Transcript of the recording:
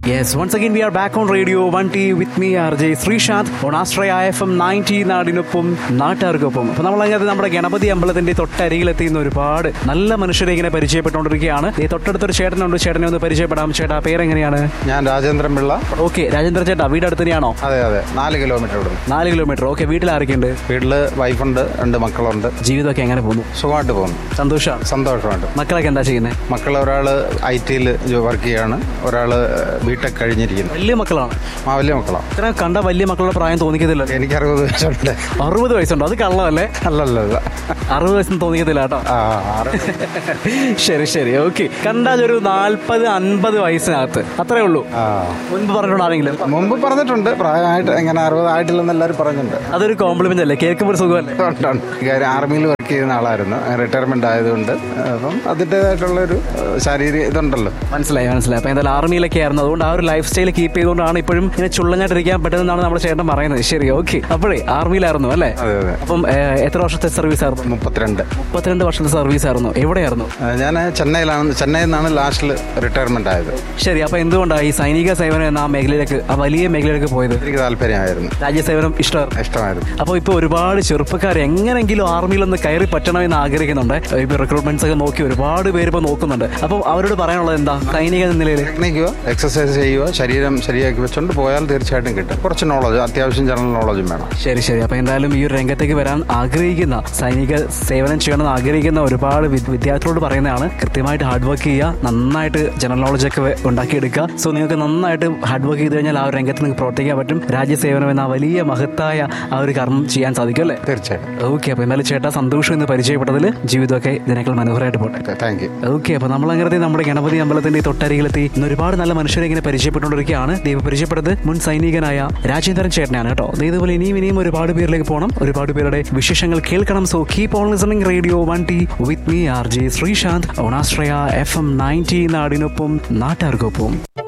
Yes, once again we are back on Radio 1T with me RJ Sreesanth on Astraya FM 90 നാടിനൊപ്പം നാട്ടുകാർക്കൊപ്പം അപ്പൊ നമ്മൾ അങ്ങനെ നമ്മുടെ ഗണപതി അമ്പലത്തിന്റെ തൊട്ടരികിലെത്തിയുന്ന ഒരുപാട് നല്ല മനുഷ്യരെ ഇങ്ങനെ പരിചയപ്പെട്ടുകൊണ്ടിരിക്കുകയാണ് ഈ തൊട്ടടുത്തൊരു ചേട്ടനുണ്ട് ചേട്ടനെ ഒന്ന് പരിചയപ്പെടാം ചേട്ടാ പേരെങ്ങനെയാണ് ഞാൻ രാജേന്ദ്രൻ പിള്ള ഓക്കെ രാജേന്ദ്ര ചേട്ടാ വീട് അടുത്ത് തന്നെയാണോ അതെ അതെ നാല് കിലോമീറ്റർ ഇവിടുന്ന് നാല് കിലോമീറ്റർ ഓക്കെ വീട്ടിൽ ആരൊക്കെയുണ്ട് വീട്ടില് വൈഫുണ്ട് രണ്ട് മക്കളുണ്ട് ജീവിതമൊക്കെ എങ്ങനെ പോകുന്നു സുഖമായിട്ട് പോകുന്നു സന്തോഷമാണ് സന്തോഷമായിട്ട് മക്കളൊക്കെ എന്താ ചെയ്യുന്നത് മക്കൾ ഒരാൾ ഐ ടിയിൽ വർക്ക് ചെയ്യാണ് ഒരാൾ ബിടെക് കഴിഞ്ഞിരിക്കുന്നു വലിയ മക്കളാണ് ആ വലിയ മക്കളാണ് ഇത്ര കണ്ട വലിയ മക്കളുടെ പ്രായം തോന്നിക്കത്തില്ല എനിക്ക് അറുപത് വയസ്സുണ്ട് അറുപത് വയസ്സുണ്ടോ അത് കള്ളമല്ലേ അല്ലല്ല അല്ല. അറുപത് വയസ്സൊന്നും തോന്നിക്കത്തില്ല കേട്ടോ ആ ആറ് ശരി ശരി ഓക്കെ കണ്ടാൽ ഒരു നാല്പത് അൻപത് വയസ്സിനകത്ത് അത്രേ ഉള്ളൂ ആ മുൻപ് പറഞ്ഞിട്ടുണ്ടോ ആരെങ്കിലും മുമ്പ് പറഞ്ഞിട്ടുണ്ട് പ്രായമായിട്ട് എങ്ങനെ അറുപതായിട്ടില്ലെന്ന് എല്ലാവരും പറഞ്ഞിട്ടുണ്ട് അതൊരു കോംപ്ലിമെന്റ് അല്ലേ കേൾക്കുമ്പോൾ ഒരു സുഖമല്ലേ ഉണ്ട്, ഉണ്ട്. കാര്യം ആർമിയിൽ വർക്ക് ചെയ്യുന്ന ആളായിരുന്നു റിട്ടയർമെന്റ് ആയതുകൊണ്ട് അപ്പം അതിൻ്റെതായിട്ടുള്ളൊരു ശാരീരിക ഇതുണ്ടല്ലോ മനസ്സിലായി മനസ്സിലായി അപ്പൊ എന്തായാലും ആർമിയിലൊക്കെ ആയിരുന്നു അതുകൊണ്ട് ആ ഒരു ലൈഫ് സ്റ്റൈൽ കീപ്പ് ചെയ്തുകൊണ്ടാണ് ഇപ്പോഴും ഇങ്ങനെ ചുള്ളഞ്ഞായിട്ടിരിക്കാൻ പറ്റുന്നതാണ് നമ്മുടെ ചേട്ടൻ പറയുന്നത് ശരി ഓക്കെ അപ്പോഴേ ആർമിയിലായിരുന്നു അല്ലേ അതെ അതെ അപ്പം ഏഹ്, എത്ര വർഷത്തെ സർവീസ് ആയിരുന്നു മുപ്പത്തിരണ്ട് മുപ്പത്തിരണ്ട് വർഷത്തെ സർവീസ് ആയിരുന്നു എവിടെയായിരുന്നു ഞാൻ ചെന്നൈയിലാണ് ചെന്നൈയിൽ നിന്നാണ് ലാസ്റ്റിൽ റിട്ടയർമെന്റ് ആയത് ശരി അപ്പൊ എന്തുകൊണ്ടാണ് ഈ സൈനിക സേവനം എന്ന ആ മേഖലയിലേക്ക് ആ വലിയ മേഖലയിലേക്ക് പോയത് എനിക്ക് താല്പര്യമായിരുന്നു രാജ്യസേവനം ഇഷ്ടമായിരുന്നു ഇഷ്ടമായിരുന്നു അപ്പോൾ ഇപ്പോൾ ഒരുപാട് ചെറുപ്പക്കാർ എങ്ങനെങ്കിലും ആർമിയിലൊന്ന് കയറി പറ്റണമെന്ന് ആഗ്രഹിക്കുന്നുണ്ട് ഇപ്പോൾ റിക്രൂട്ട്മെന്റ്സ് ഒക്കെ നോക്കി ഒരുപാട് പേര് ഇപ്പോൾ നോക്കുന്നുണ്ട് അപ്പോൾ അവരോട് പറയാനുള്ളത് എന്താ സൈനിക എന്ന നിലയിൽ ടെക്നിക്കുക എക്സസൈസ് ചെയ്യുക ശരീരം ശരിയാക്കി വെച്ചുകൊണ്ട് പോയാൽ തീർച്ചയായിട്ടും കിട്ടും കുറച്ച് നോളജ് അത്യാവശ്യം ജനറൽ നോളജും വേണം ശരി ശരി അപ്പോൾ എന്തായാലും ഈ ഒരു രംഗത്തേക്ക് വരാൻ ആഗ്രഹിക്കുന്ന സൈനിക സേവനം ചെയ്യണമെന്ന് ആഗ്രഹിക്കുന്ന ഒരുപാട് വി- വിദ്യാർത്ഥികളോട് പറയുന്നതാണ് കൃത്യമായിട്ട് ഹാർഡ് വർക്ക് ചെയ്യുക നന്നായിട്ട് ജനറൽ നോളജ് ഒക്കെ വെ- ഉണ്ടാക്കിയെടുക്കുക സോ നിങ്ങൾക്ക് നന്നായിട്ട് ഹാർഡ് വർക്ക് ചെയ്ത് കഴിഞ്ഞാൽ ആ ഒരു രംഗത്ത് നിങ്ങൾക്ക് പ്രവർത്തിക്കാൻ പറ്റും രാജ്യസേവനം എന്ന ആ വലിയ മഹത്തായ ആ ഒരു കർമ്മം ചെയ്യാൻ സാധിക്കും അല്ലേ തീർച്ചയായിട്ടും ഓക്കെ അപ്പോൾ എന്തായാലും ചേട്ടാ സന്തോഷം എന്ന് പരിചയപ്പെട്ടതിൽ ജീവിതമൊക്കെ ഇതിനേക്കാൾ മനോഹരമായിട്ട് പോട്ടെ താങ്ക് യു ഓക്കെ അപ്പൊ നമ്മൾ അങ്ങനെ നമ്മുടെ ഗണപതി അമ്പലത്തിന്റെ തൊട്ടരികിലെത്തി ഇന്ന് ഒരുപാട് നല്ല മനുഷ്യരെ ഇങ്ങനെ പരിചയപ്പെട്ടുകൊണ്ടിരിക്കുകയാണ് ദൈവം പരിചയപ്പെട്ടത് മുൻ സൈനികനായ രാജേന്ദ്രൻ ചേട്ടനാണ് കേട്ടോ ദേ ഇതുപോലെ ഇനിയും ഇനിയും ഒരുപാട് പേരിലേക്ക് പോകണം ഒരുപാട് പേരുടെ വിശേഷങ്ങൾ കേൾക്കണം so keep on listening radio one ടി with me R J Sreesanth ഓണാശ്രയ എഫ് എം നയൻറ്റി നാടിനൊപ്പം നാട്ടുകാർക്കൊപ്പം